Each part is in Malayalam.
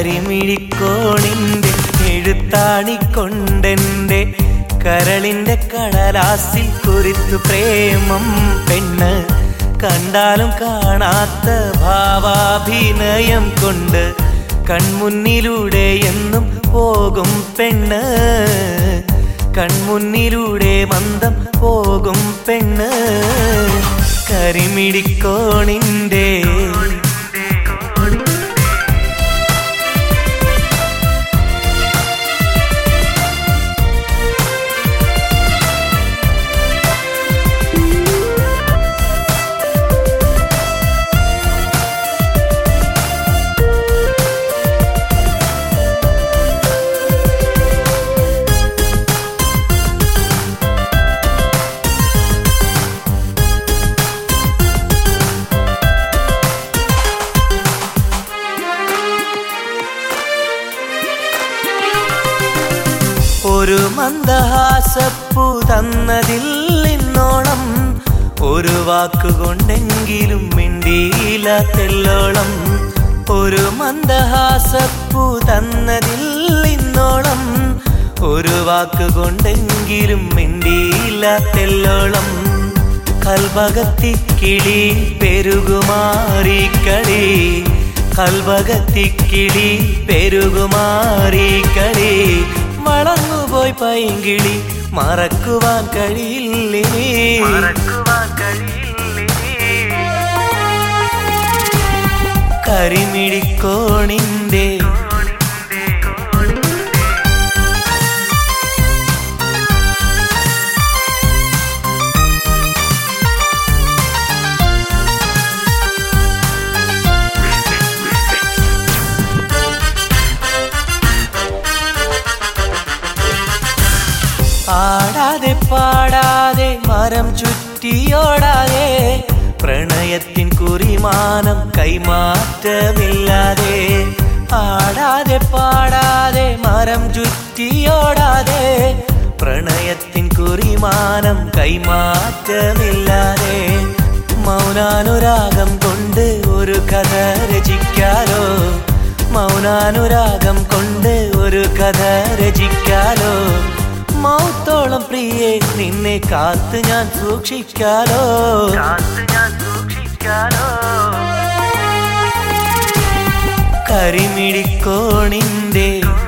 കരിമിഴിക്കോണിന്റെ എഴുത്താണിക്കൊണ്ടെന്റെ കരളിന്റെ കടലാസിൽ കുറിത്തു പ്രേമം പെണ്ണ് കണ്ടാലും കാണാത്ത ഭാവാഭിനയം കൊണ്ട് കൺമുന്നിലൂടെ എന്നും പോകും പെണ്ണ് കൺമുന്നിലൂടെ മന്ദം പോകും പെണ്ണ് കരിമിടിക്കോണിന്റെ ഒരു മന്ദഹാസപ്പു തന്നതിൽ ഇന്നോളം ഒരു വാക്കുകൊണ്ടെങ്കിലും മിണ്ടിയില്ല തെല്ലോളം ഒരു മന്ദഹാസപ്പു തന്നതിൽ ഇന്നോളം ഒരു വാക്കുകൊണ്ടെങ്കിലും മിണ്ടിയില്ല തെല്ലോളം കൽഭകത്തി കിളി പെരുകുമാറി കളി കൽഭകത്തി കിളി പെരുകുമാറി കളി വളർന്നുപോയി പൈങ്കിളി മറക്കുവാൻ കഴിയില്ലേ കരിമിടിക്കോണിന്റെ ആടാതെ പാടാതെ മരം ചുറ്റിയോടാതെ പ്രണയത്തിൻ കുറിമാനം കൈമാറ്റമില്ലാതെ ആടാതെ പാടാതെ മരം ചുറ്റിയോടാതെ പ്രണയത്തിൻ കുറിമാനം കൈമാറ്റമില്ലാതെ മൗനാനുരാഗം കൊണ്ട് ഒരു കഥ രചിക്കാലോ മൗനാനുരാഗം കൊണ്ട് ഒരു കഥ രചിക്കാലോ മൗത്തോളം പ്രിയെ നിന്നെ കാത്ത് ഞാൻ സൂക്ഷിക്കാലോ കരിമിടിക്കോണിന്റെ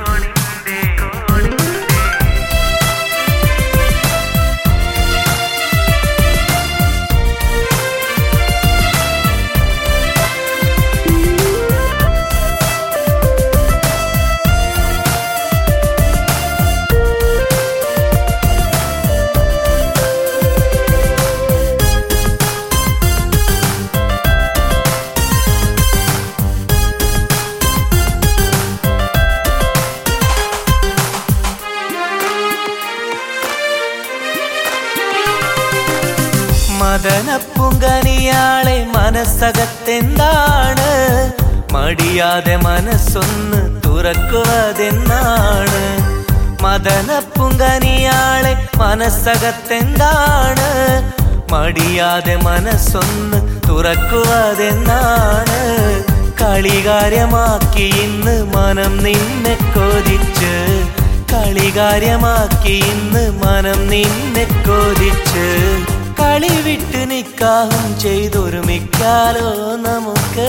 മദനപ്പുങ്കനിയാളെ മനസ്സകത്തെന്താണ് മടിയാതെ മനസ്സൊന്ന് തുറക്കുവതെന്നാണ് മദനപ്പുങ്കനിയാളെ മനസ്സകത്തെന്താണ് മടിയാതെ മനസ്സൊന്ന് തുറക്കുവതെന്നാണ് കളികാര്യമാക്കി ഇന്ന് മനം നിന്നെ കൊതിച്ച് കളികാര്യമാക്കി ഇന്ന് മനം നിന്നെ കൊതിച്ച് കളി വിട്ട് നിക്കാഹും ചെയ്തൊരുമിക്കാലോ നമുക്ക്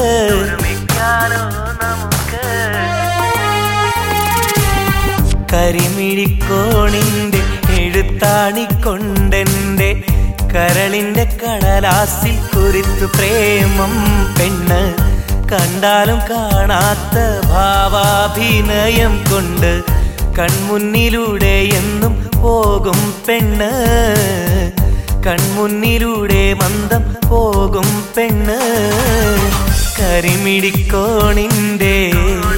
കരിമിഴിക്കോണിന്റെ എഴുത്താണിക്കൊണ്ടെന്റെ കരളിന്റെ കടലാസിൽ കുറിത്തു പ്രേമം പെണ്ണ് കണ്ടാലും കാണാത്ത ഭാവാഭിനയം കൊണ്ട് കൺമുന്നിലൂടെ എന്നും പോകും പെണ്ണ് കൺമുന്നിലൂടെ മന്ദം പോകും പെണ്ണ് കരിമിടിക്കോണിന്റെ